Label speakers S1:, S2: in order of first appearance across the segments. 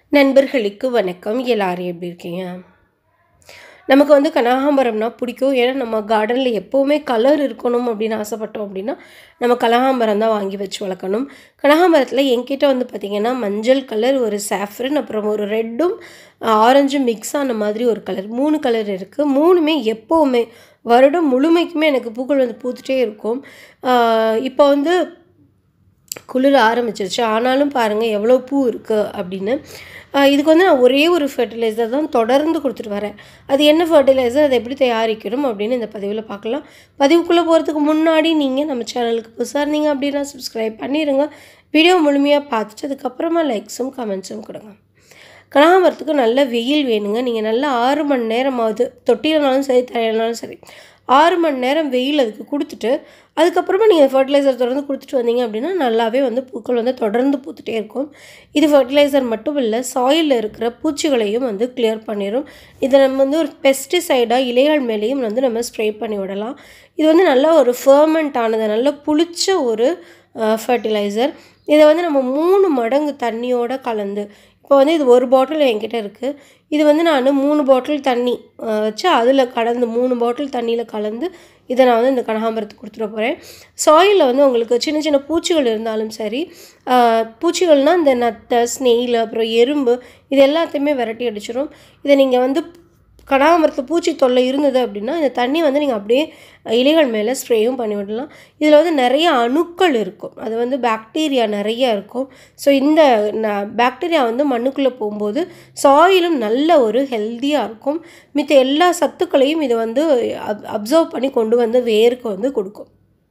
S1: நண்பர்களுக்கு வணக்கம் எல்லாரும் எப்படி இருக்கீங்க நமக்கு வந்து கனகாம்பரம்னா பிடிக்கும் ஏன்னா நம்ம கார்டனில் எப்போவுமே கலர் இருக்கணும் அப்படின்னு ஆசைப்பட்டோம் அப்படின்னா நம்ம கனகாம்பரம் தான் வாங்கி வச்சு வளர்க்கணும் கனகாம்பரத்தில் என்கிட்ட வந்து பார்த்திங்கன்னா மஞ்சள் கலர் ஒரு சாஃப்ரன் அப்புறம் ஒரு ரெட்டும் ஆரஞ்சும் மிக்ஸ் ஆன மாதிரி ஒரு கலர் மூணு கலர் இருக்குது மூணுமே எப்போவுமே வருடம் முழுமைக்குமே எனக்கு பூக்கள் வந்து பூத்துட்டே இருக்கும் ஆஹ் இப்போ வந்து குளிர ஆரம்பிச்சிருச்சு ஆனாலும் பாருங்கள் எவ்வளோ பூ இருக்குது அப்படின்னு ஆஹ் இதுக்கு வந்து நான் ஒரே ஒரு ஃபர்டிலைசர் தான் தொடர்ந்து கொடுத்துட்டு வரேன் அது என்ன ஃபர்டிலைசர் அதை எப்படி தயாரிக்கணும் அப்படின்னு இந்த பதிவில் பார்க்கலாம் பதிவுக்குள்ளே போகிறதுக்கு முன்னாடி நீங்கள் நம்ம சேனலுக்கு புதுசாக இருந்தீங்க அப்படின்னா சப்ஸ்கிரைப் பண்ணிடுங்க வீடியோ முழுமையாக பார்த்துட்டு அதுக்கப்புறமா லைக்ஸும் கமெண்ட்ஸும் கொடுங்க கனகாம்பரத்துக்கு நல்ல வெயில் வேணுங்க நீங்கள் நல்லா ஆறு மணி நேரமாவது தொட்டிலனாலும் சரி தரையிலனாலும் சரி ஆறு மணி நேரம் வெயில் அதுக்கு கொடுத்துட்டு அதுக்கப்புறமா நீங்கள் ஃபர்டிலைசர் தொடர்ந்து கொடுத்துட்டு வந்தீங்க அப்படின்னா நல்லாவே வந்து பூக்கள் வந்து தொடர்ந்து பூத்துட்டே இருக்கும் இது ஃபர்டிலைசர் மட்டும் இல்லை சாயிலில் இருக்கிற பூச்சிகளையும் வந்து கிளியர் பண்ணிடும் இதை நம்ம வந்து ஒரு பெஸ்டிசைடாக இலைகள் மேலேயும் வந்து நம்ம ஸ்ப்ரே பண்ணி விடலாம் இது வந்து நல்ல ஒரு ஃபர்மெண்ட் ஆனது நல்ல புளிச்ச ஒரு ஃபர்டிலைசர் இதை வந்து நம்ம மூணு மடங்கு தண்ணியோட கலந்து இப்போ வந்து இது ஒரு பாட்டில் என்கிட்ட இருக்குது இது வந்து நான் மூணு பாட்டில் தண்ணி அஹ், வச்சு அதில் கலந்து மூணு பாட்டில் தண்ணியில் கலந்து இதை நான் வந்து இந்த கனகாம்பரத்துக்கு கொடுத்துட போகிறேன் சாயிலில் வந்து உங்களுக்கு சின்ன சின்ன பூச்சிகள் இருந்தாலும் சரி அஹ், பூச்சிகள்னால் இந்த நத்தை ஸ்னெயில் அப்புறம் எறும்பு இது எல்லாத்தையுமே விரட்டி அடிச்சிடும் இதை நீங்கள் வந்து கனகாம்பரத்தில் பூச்சி தொல்லை இருந்தது அப்படின்னா இந்த தண்ணி வந்து நீங்கள் அப்படியே இலைகள் மேலே ஸ்ப்ரேயும் பண்ணி விடலாம் இதில் வந்து நிறைய அணுக்கள் இருக்கும் அது வந்து பாக்டீரியா நிறைய இருக்கும் ஸோ இந்த பாக்டீரியா வந்து மண்ணுக்குள்ளே போகும்போது சாயிலும் நல்ல ஒரு ஹெல்த்தியாக இருக்கும் மித்த எல்லா சத்துக்களையும் இது வந்து அப் அப்சர்வ் பண்ணி கொண்டு வந்து வேருக்கு வந்து கொடுக்கும்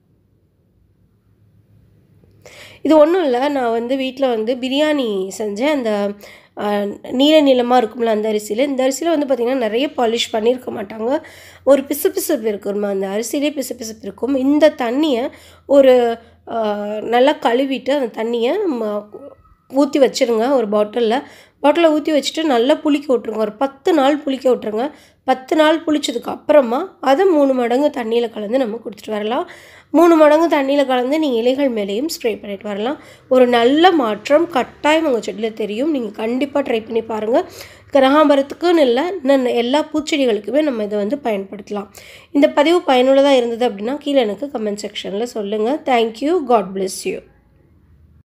S1: இது ஒன்றும் இல்லை நான் வந்து வீட்டில் வந்து பிரியாணி செஞ்சேன் அந்த ஆஹ், நீல நீளமாக இருக்கும்ல அந்த அரிசியில் இந்த அரிசியில் வந்து பார்த்திங்கன்னா நிறைய பாலிஷ் பண்ணியிருக்க மாட்டாங்க ஒரு பிசுபிசுப்பு இருக்குமா அந்த அரிசியிலே பிசுபிசுப்பு இருக்கும் இந்த தண்ணியை ஒரு ஆஹ், நல்லா கழுவிட்டு அந்த தண்ணியை ஊற்றி வச்சுருங்க ஒரு பாட்டிலில் பாட்டிலில் ஊற்றி வச்சுட்டு நல்லா புளிக்க விட்ருங்க ஒரு பத்து நாள் புளிக்க விட்ருங்க பத்து நாள் புளிச்சதுக்கு அப்புறமா அதை மூணு மடங்கு தண்ணியில் கலந்து நம்ம கொடுத்துட்டு வரலாம் மூணு மடங்கு தண்ணியில் கலந்து நீங்கள் இலைகள் மேலேயும் ஸ்ப்ரே பண்ணிட்டு வரலாம் ஒரு நல்ல மாற்றம் கட்டாயம் உங்கள் செடியில் தெரியும் நீங்கள் கண்டிப்பாக ட்ரை பண்ணி பாருங்கள் கனகாம்பரத்துக்குன்னு இல்லை இன்னும் எல்லா பூச்செடிகளுக்குமே நம்ம இதை வந்து பயன்படுத்தலாம் இந்த பதிவு பயனுள்ளதாக இருந்தது அப்படின்னா கீழே எனக்கு கமெண்ட் செக்ஷனில் சொல்லுங்கள் தேங்க்யூ காட் bless யூ